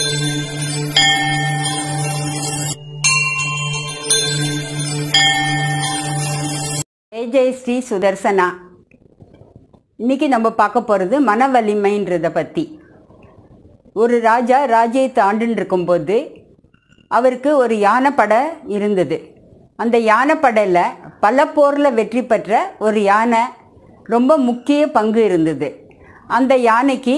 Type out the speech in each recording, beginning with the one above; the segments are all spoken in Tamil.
ஜெய் ஜெய் ஸ்ரீ சுதர்சனா இன்னைக்கு நம்ம பார்க்க போகிறது மன வலிமைன்றத பற்றி ஒரு ராஜா ராஜ்யத்தை ஆண்டுன்னு இருக்கும்போது அவருக்கு ஒரு யானைப்படை இருந்தது அந்த யானைப்படையில் பல போரில் வெற்றி பெற்ற ஒரு யானை ரொம்ப முக்கிய பங்கு இருந்தது அந்த யானைக்கு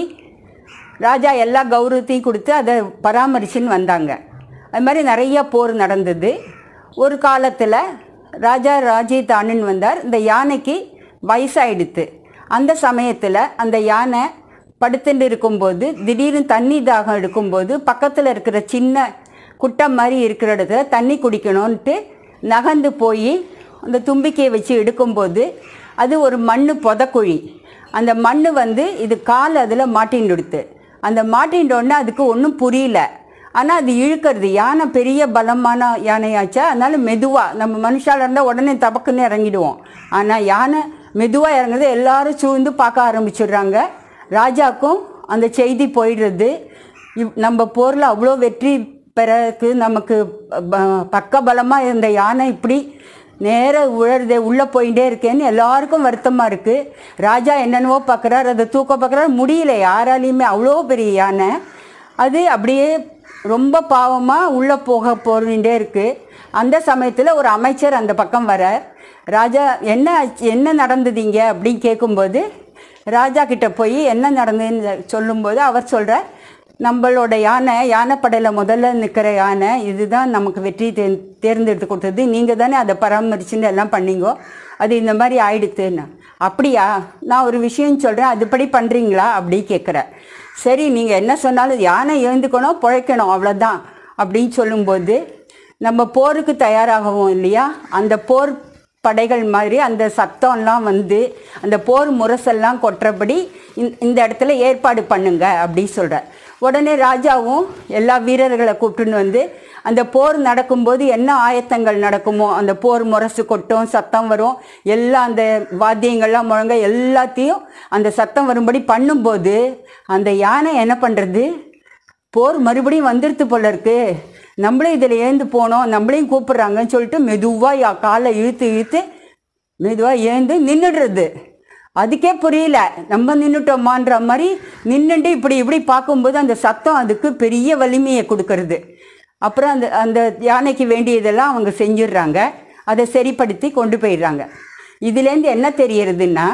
ராஜா எல்லா கௌரவத்தையும் கொடுத்து அதை பராமரிச்சுன்னு வந்தாங்க அது மாதிரி நிறைய போர் நடந்தது ஒரு காலத்தில் ராஜா ராஜ்யத்தை ஆண்டுன்னு வந்தார் இந்த யானைக்கு வயசாயிடுத்து அந்த சமயத்தில் அந்த யானை படுத்துட்டு இருக்கும்போது திடீர்னு தண்ணி தாகம் எடுக்கும்போது பக்கத்தில் இருக்கிற சின்ன குட்டை மாதிரி இருக்கிற இடத்துல தண்ணி குடிக்கணும்ன்ட்டு நகர்ந்து போய் அந்த தும்பிக்கையை வச்சு எடுக்கும்போது அது ஒரு மண் புதக்குழி அந்த மண் வந்து இது கால் அதில் மாட்டின்டுடுத்து அந்த மாட்டின்றோடனே அதுக்கு ஒன்றும் புரியல ஆனால் அது இழுக்கிறது யானை பெரிய பலமான யானையாச்சா அதனால மெதுவாக நம்ம மனுஷால இருந்தால் உடனே தபக்குன்னு இறங்கிடுவோம் ஆனால் யானை மெதுவாக இறங்குறது எல்லாரும் சூழ்ந்து பார்க்க ஆரம்பிச்சிடுறாங்க ராஜாக்கும் அந்த செய்தி போயிடுறது இவ் நம்ம போரில் அவ்வளோ வெற்றி பெறக்கு நமக்கு ப- பக்கபலமாக இருந்த யானை இப்படி நேர உழருதே உள்ளே போயிட்டே இருக்கேன்னு எல்லாருக்கும் வருத்தமாக இருக்குது ராஜா என்னென்னவோ பார்க்குறாரு அதை தூக்க பார்க்குறாரு முடியல யாராலையுமே அவ்வளோ பெரிய யானை அது அப்படியே ரொம்ப பாவமாக உள்ளே போக போகிட்டே இருக்குது அந்த சமயத்தில் ஒரு அமைச்சர் அந்த பக்கம் வரார் ராஜா என்ன ஆச்சு- என்ன நடந்ததுங்க அப்படின்னு கேட்கும்போது ராஜா கிட்ட போய் என்ன நடந்ததுன்னு சொல்லும்போது அவர் சொல்கிறார் நம்மளோட யானை யானைப்படையில் முதல்ல நிற்கிற யானை இதுதான் நமக்கு வெற்றி தே தேர்ந்தெடுத்து கொடுத்தது நீங்கள் தானே அதை பராமரிச்சுன்னு எல்லாம் பண்ணீங்கோ அது இந்த மாதிரி ஆயிடுத்துன்னு அப்படியா நான் ஒரு விஷயம் சொல்கிறேன் அதுபடி பண்ணுறீங்களா அப்படி கேட்குறேன் சரி நீங்கள் என்ன சொன்னாலும் யானை எழுந்துக்கணும் பிழைக்கணும் அவ்வளோதான் அப்படின்னு சொல்லும்போது நம்ம போருக்கு தயாராகவும் இல்லையா அந்த போர் படைகள் மாதிரி அந்த சத்தம்லாம் வந்து அந்த போர் முரசெல்லாம் கொட்டுறபடி இந்த- இந்த இடத்துல ஏற்பாடு பண்ணுங்க அப்படி சொல்கிறார் உடனே ராஜாவும் எல்லா வீரர்களை கூப்பிட்டுன்னு வந்து அந்த போர் நடக்கும்போது என்ன ஆயத்தங்கள் நடக்குமோ அந்த போர் முரசு கொட்டும் சத்தம் வரும் எல்லாம் அந்த வாத்தியங்கள்லாம் முழங்க எல்லாத்தையும் அந்த சத்தம் வரும்படி பண்ணும்போது அந்த யானை என்ன பண்ணுறது போர் மறுபடியும் வந்துடுத்து போல இருக்கு நம்மளும் இதில் ஏந்து போனோம் நம்மளையும் கூப்பிடுறாங்கன்னு சொல்லிட்டு மெதுவாக காலை இழுத்து இழுத்து மெதுவாக ஏந்து நின்றுடுறது அதுக்கே புரியல நம்ம நின்றுட்டோமான்ற மாதிரி நின்றுட்டு இப்படி இப்படி பார்க்கும்போது அந்த சத்தம் அதுக்கு பெரிய வலிமையை கொடுக்கறது அப்புறம் அந்த அந்த யானைக்கு வேண்டியதெல்லாம் அவங்க செஞ்சிடுறாங்க அதை சரிப்படுத்தி கொண்டு போயிடுறாங்க இதுலேருந்து என்ன தெரியறதுன்னா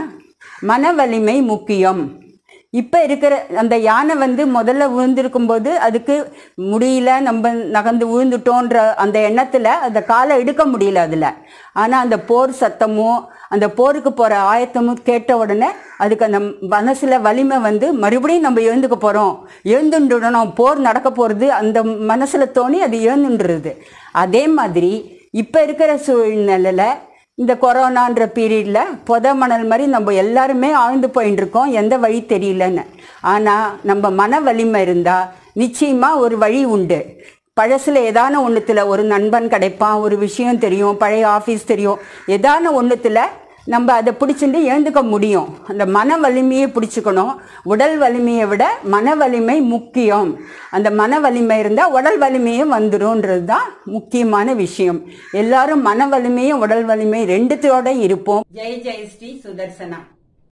மன வலிமை முக்கியம் இப்போ இருக்கிற அந்த யானை வந்து முதல்ல விழுந்திருக்கும்போது அதுக்கு முடியல நம்ம நகர்ந்து விழுந்துட்டோன்ற அந்த எண்ணத்தில் அந்த காலை எடுக்க முடியல அதில் ஆனால் அந்த போர் சத்தமும் அந்த போருக்கு போகிற ஆயத்தமும் கேட்ட உடனே அதுக்கு அந்த மனசில் வலிமை வந்து மறுபடியும் நம்ம எழுந்துக்க போகிறோம் எழுந்துண்டுடணும் போர் நடக்க போகிறது அந்த மனசில் தோணி அது எழுந்துன்றது அதே மாதிரி இப்போ இருக்கிற சூழ்நிலையில் இந்த கொரோனான்ற பீரியடில் புத மணல் மாதிரி நம்ம எல்லாருமே ஆழ்ந்து போயின்னு இருக்கோம் எந்த வழி தெரியலன்னு ஆனால் நம்ம மன வலிமை இருந்தால் நிச்சயமாக ஒரு வழி உண்டு பழசில் ஏதான ஒன்றுத்தில் ஒரு நண்பன் கிடைப்பான் ஒரு விஷயம் தெரியும் பழைய ஆஃபீஸ் தெரியும் ஏதான ஒன்றுத்தில் நம்ம அதை பிடிச்சிட்டு எழுந்துக்க முடியும் அந்த மன வலிமையை பிடிச்சிக்கணும் உடல் வலிமையை விட மன வலிமை முக்கியம் அந்த மன வலிமை இருந்தால் உடல் வலிமையும் வந்துரும்ன்றது தான் முக்கியமான விஷயம் எல்லாரும் மன வலிமையும் உடல் வலிமை ரெண்டுத்தோட இருப்போம் ஜெய் ஜெய் ஸ்ரீ சுதர்சனா